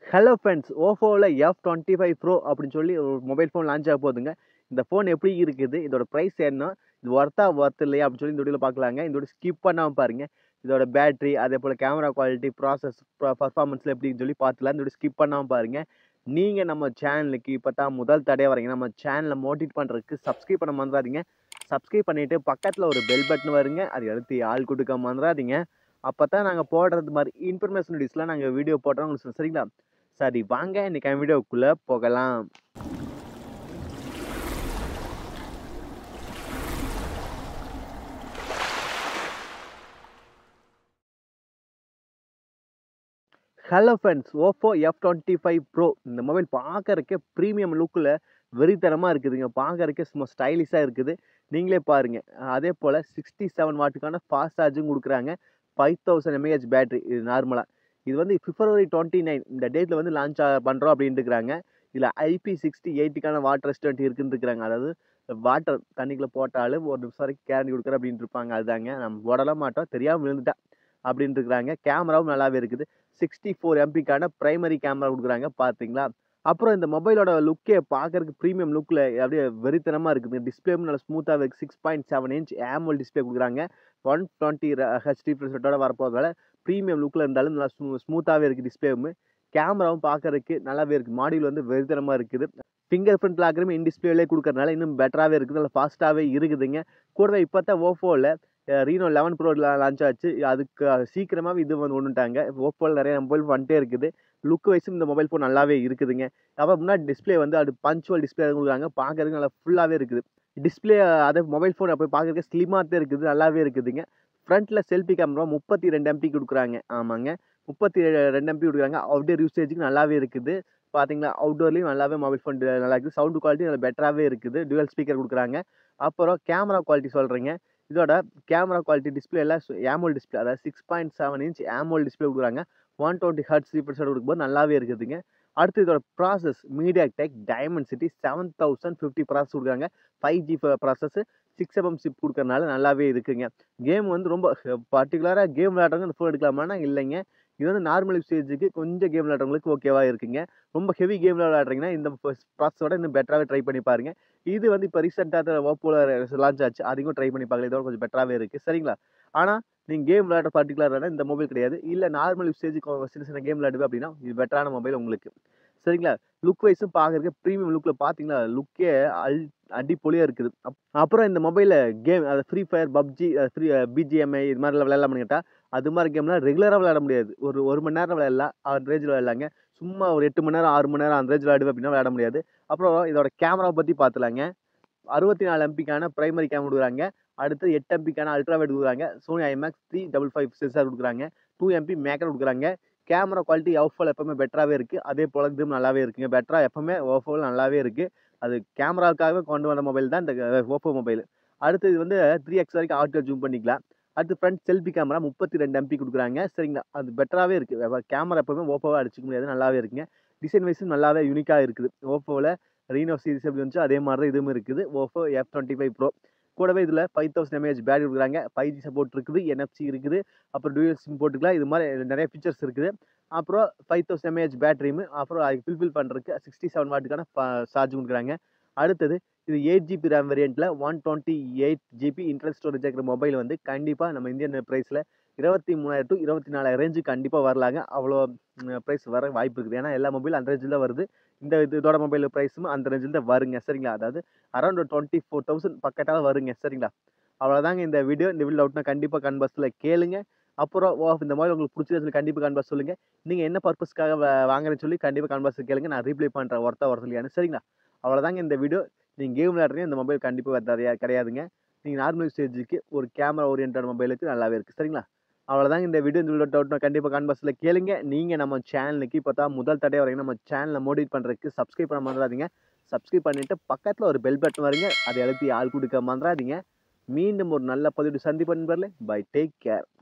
Hello friends ஓஃபோவில் F twenty five pro அப்படின்னு சொல்லி ஒரு மொபைல் ஃபோன் லான்ச் ஆக போகுதுங்க இந்த ஃபோன் எப்படி இருக்குது இதோட ப்ரைஸ் என்ன இது ஒர்த்தா ஒர்த் இல்லையா அப்படின்னு சொல்லி இந்த வீடியோவில் பார்க்கலாங்க இந்த வீடியோ ஸ்கிப் பண்ணாமல் பாருங்கள் இதோட பேட்டரி அதே போல் கேமரா குவாலிட்டி ப்ராசஸ் பர்ஃபார்மன்ஸில் எப்படின்னு சொல்லி பார்த்துலாம் இந்த வீடியோ ஸ்கிப் பண்ணாமல் பாருங்கள் நீங்கள் நம்ம சேனலுக்கு இப்போ தான் முதல் தடையாக வரீங்க நம்ம சேனலை மோட்டிவேட் பண்ணுறதுக்கு சப்ஸ்கிரைப் பண்ண மறந்துடாதீங்க சப்ஸ்கிரைப் பண்ணிவிட்டு பக்கத்தில் ஒரு பெல் பட்டன் வருங்க அது எடுத்து ஆள் கொடுக்க மறந்துடாதீங்க அப்போ தான் நாங்கள் போடுறது மாதிரி இன்ஃபர்மேஷன் வீடியோஸ்லாம் நாங்கள் வீடியோ போடுறோம் உங்களுக்கு சொல்லுங்க. சரிங்களா சரி வாங்க இன்னைக்கு வீடியோக்குள்ளே போகலாம் hello friends Oppo F twenty five pro இந்த மொபைல் பார்க்கறக்கே ப்ரீமியம் லுக்கில் வெறித்தனமாக இருக்குதுங்க பார்க்கறக்கே சும்மா ஸ்டைலிஷாக இருக்குது நீங்களே பாருங்கள் அதே போல் சிக்ஸ்டி செவன் வாட்டுக்கான ஃபாஸ்ட் சார்ஜும் கொடுக்குறாங்க ஃபைவ் தௌசண்ட் எம்ஏஹெச் பேட்டரி இது நார்மலாக இது வந்து பிப்ரவரி டுவெண்ட்டி நைன் இந்த டேட்டில் வந்து லான்ச் பண்ணுறோம் அப்படின்ட்டு இருக்கிறாங்க இதில் ஐபி சிக்ஸ்டி எயிட்டுக்கான வாட்டர் ரெஸ்டன்ட் இருக்குன்னு இருக்கிறாங்க அதாவது வாட்டர் தண்ணிக்குள்ளே போட்டாலும் ஒரு நிமிஷம் வரைக்கும் கேரண்டி கொடுக்குற அப்படின்ட்டு இருப்பாங்க அதுதாங்க நம்ம போடலாம் மாட்டோம் தெரியாமல் விழுந்துட்டா அப்படின்னு இருக்கிறாங்க கேமராவும் நல்லாவே இருக்குது சிக்ஸ்டி ஃபோர் எம்பிக்கான ப்ரைமரி கேமரா கொடுக்குறாங்க பார்த்தீங்களா அப்புறம் இந்த மொபைலோட லுக்கே பார்க்கறதுக்கு ப்ரீமியம் லுக்கில் அப்படியே வெறித்தனமாக இருக்குது டிஸ்பிளேவும் நல்லா ஸ்மூத்தாக இருக்குது six point seven inch AMOLED display கொடுக்குறாங்க ஒன் டுவெண்ட்டி ஹெச்டி ப்ரெசட்டோட வரப்போகிறதால ப்ரீமியம் லுக்கில் இருந்தாலும் நல்லா ஸ்மூ ஸ்மூத்தாகவே இருக்குது டிஸ்பிளேவும் கேமராவும் பார்க்கறதுக்கு நல்லாவே இருக்குது மாடியில் வந்து வெறித்தனமாக இருக்குது ஃபிங்கர் பிரிண்ட் லாக்கருமே இன் டிஸ்பிளேலே கொடுக்கறனால இன்னும் பெட்டராகவே இருக்குது நல்லா ஃபாஸ்ட்டாகவே இருக்குதுங்க கூடவே இப்போ தான் ஓஃபோவில் ரீனோ லெவன் ப்ரோ லான்ச் ஆச்சு அதுக்கு சீக்கிரமாகவே இது வந்து ஒன்றுட்டாங்க ஓப்போவில் நிறைய மொபைல் வந்துட்டே இருக்குது லுக் வைஸும் இந்த மொபைல் ஃபோன் நல்லாவே இருக்குதுங்க அப்புறம் முன்னாடி டிஸ்பிளே வந்து அது பஞ்சுவல் டிஸ்பிளே கொடுக்குறாங்க பார்க்கறதுக்கு நல்லா ஃபுல்லாகவே இருக்குது டிஸ்பிளே அதே மொபைல் ஃபோன் போய் பார்க்கறதுக்கு ஸ்லிமாக தான் இருக்குது நல்லாவே இருக்குதுங்க ஃப்ரண்ட்டில் செல்ஃபி கேமரா முப்பத்தி ரெண்டு எம்பி கொடுக்குறாங்க ஆமாங்க முப்பத்தி ரெண்டு எம்பி கொடுக்குறாங்க அவுட்டோர் யூசேஜுக்கு நல்லாவே இருக்குது பார்த்தீங்களா அவுட்டோர்லேயும் நல்லாவே மொபைல் ஃபோன் நல்லா இருக்குது சவுண்டு குவாலிட்டி நல்லா பெட்டராகவே இருக்குது டுவல் ஸ்பீக்கர் கொடுக்குறாங்க அப்புறம் கேமரா குவாலிட்டி சொல்கிறீங்க இதோட கேமரா குவாலிட்டி டிஸ்பிளே எல்லாம் ஆமோல் டிஸ்பிளே அதாவது six point seven inch AMOLED display கொடுக்குறாங்க ஒன் டுவெண்ட்டி ஹர்ட்ஸ் ரீப்ரஸர் கொடுக்கும்போது நல்லாவே இருக்குதுங்க அடுத்து இதோட process MediaTek Dimensity seven thousand fifty process கொடுக்குறாங்க five G process six MM chip கொடுக்கறனால நல்லாவே இருக்குங்க கேம் வந்து ரொம்ப பர்டிகுலராக கேம் விளையாடுறவங்க இந்த ஃபோன் எடுக்கலாமான்னா இல்லைங்க இது வந்து நார்மல் யூசேஜுக்கு கொஞ்சம் கேம் விளையாடுறவங்களுக்கு ஓகேவா இருக்குங்க ரொம்ப ஹெவி கேம் விளையாடுறீங்கன்னா இந்த ப்ராசஸோட இன்னும் பெட்டராகவே ட்ரை பண்ணி பாருங்க இது வந்து இப்போ ரீசெண்டாக ஓப்போவில் லான்ச் ஆச்சு அதையும் ட்ரை பண்ணி பார்க்கல இதோட கொஞ்சம் பெட்டராகவே இருக்குது சரிங்களா ஆனால் நீங்கள் கேம் விளையாட பர்டிகுலரான இந்த மொபைல் கிடையாது இல்லை நார்மல் யூசேஜுக்கு சின்ன சின்ன கேம் விளையாடுவேன் அப்படின்னா இது பெட்டரான மொபைல் உங்களுக்கு சரிங்களா லுக் வைஸும் பார்க்குறதுக்கு ப்ரீமியம் லுக்கில் பார்த்தீங்களா லுக்கே அல் அடிப்பொலியாக இருக்குது அப் அப்புறம் இந்த மொபைலில் கேம் அது Free Fire PUBG free BGMI இது மாதிரிலாம் விளையாடலாம் கேட்டால் அது மாதிரி கேம்லாம் ரெகுலராக விளையாட முடியாது ஒரு ஒரு மணி நேரம் விளையாடலாம் அந்த ரேஞ்சில் விளையாடலாங்க சும்மா ஒரு எட்டு மணி நேரம் ஆறு மணி நேரம் அந்த ரேஞ்சில் விளையாடுவேன் அப்படின்னா விளையாட முடியாது அப்புறம் இதோட கேமராவை பற்றி பார்த்துலாங்க அறுபத்தி நாலு எம்பிக்கான ப்ரைமரி கேமரா கொடுக்குறாங்க அடுத்து எட்டு எம்பிக்கான அல்ட்ரா வைட் கொடுக்குறாங்க Sony IMX three double five sensor கொடுக்குறாங்க டூ எம்பி மேக்கர் கொடுக்குறாங்க கேமரா குவாலிட்டி ஓஃபோல் எப்பவுமே பெட்டராகவே இருக்குது அதே போல் இதுவும் நல்லாவே இருக்குங்க பெட்டராக எப்பவுமே ஓஃபோவில் நல்லாவே இருக்குது அது கேமராவுக்காகவே கொண்டு வந்த மொபைல் தான் இந்த ஓப்போ மொபைல் அடுத்து இது வந்து த்ரீ எக்ஸ் வரைக்கும் ஆட்டோ ஜூம் பண்ணிக்கலாம் அடுத்து ஃப்ரண்ட் செல்ஃபி கேமரா முப்பத்தி ரெண்டு எம்பி கொடுக்குறாங்க சரிங்களா அது பெட்டராகவே இருக்குது கேமரா எப்பவுமே ஓப்போவாக அடிச்சிக்க முடியாது நல்லாவே இருக்குங்க டிசைன் வைஸும் நல்லாவே யூனிக்காக இருக்குது ஓப்போவில் ரீனோ சீரிஸ் எப்படி வந்துச்சு அதே மாதிரி தான் இதுவும் இருக்குது Oppo F twenty five pro கூடவே இதில் ஃபைவ் தௌசண்ட் எம்ஏஹெச் பேட்டரி கொடுக்குறாங்க ஃபைவ் ஜி சப்போர்ட் இருக்குது என்எஃப்சி இருக்குது அப்புறம் டூயல் சிம் போட்டுக்கலாம் இது மாதிரி நிறைய ஃபீச்சர்ஸ் இருக்குது அப்புறம் ஃபைவ் தௌசண்ட் எம்ஏஹெச் பேட்டரியும் அப்புறம் அதுக்கு ஃபில்ஃபில் பண்ணுறதுக்கு சிக்ஸ்டி செவன் வாட்டுக்கான சார்ஜ் கொடுக்குறாங்க அடுத்தது இது எயிட் ஜிபி ரேம் வேரியண்ட்டில் one twenty eight GB internal storage இருக்கிற மொபைல் வந்து கண்டிப்பாக நம்ம இந்தியன் ப்ரைஸில் இருபத்தி மூணாயிரம் டு இருபத்தி நாலாயிரம் ரேஞ்சு கண்டிப்பாக வரலாங்க அவ்வளோ ப்ரைஸ் வர வாய்ப்பு இருக்குது ஏன்னா எல்லா மொபைல் அந்த ரேஞ்சில் தான் வருது இந்த இது இதோட மொபைல் ப்ரைஸும் அந்த ரேஞ்சில் தான் வருங்க சரிங்களா அதாவது அரௌண்ட் டுவெண்ட்டி ஃபோர் தௌசண்ட் பக்கத்தால் வருங்க சரிங்களா அவ்வளோதாங்க இந்த வீடியோ இந்த வீடியோ அவுட்னா கண்டிப்பாக கன்பாஸில் கேளுங்க அப்புறம் ஓ இந்த மாதிரி உங்களுக்கு பிடிச்சது சொல்லி கண்டிப்பாக கன்பாஸ் சொல்லுங்கள் நீங்கள் என்ன பர்பஸ்க்காக வாங்குறேன்னு சொல்லி கண்டிப்பாக கன்பாஸ் கேளுங்க நான் ரீப்ளை பண்ணுறேன் ஒருத்தா வர சொல்லியானு சரிங்களா அவ்வளோதாங்க இந்த வீடியோ நீங்கள் கேம் விளையாடுறீங்க இந்த மொபைல் கண்டிப்பாக கிடையாதுங்க நீங்கள் நார்மல் ஸ்டேஜுக்கு ஒரு கேமரா ஓரியன்டான மொபைலுக்கு நல்லாவே இருக்குது சரிங்களா அவ்வளோதாங்க இந்த வீடியோ இந்த வீடியோ டவுட்னா கண்டிப்பாக கன்பாஸில் கேளுங்க நீங்கள் நம்ம சேனலுக்கு இப்போ தான் முதல் தடையாக வரீங்க நம்ம சேனலை மோட்டிவேட் பண்ணுறதுக்கு சப்ஸ்கிரைப் பண்ண மறந்துடாதீங்க சப்ஸ்கிரைப் பண்ணிவிட்டு பக்கத்தில் ஒரு பெல் பட்டன் வருங்க அதை எழுப்பி ஆள் கொடுக்க மறந்துடாதீங்க மீண்டும் ஒரு நல்ல பதிவு சந்திப்பு நண்பர்களே பை டேக் கேர்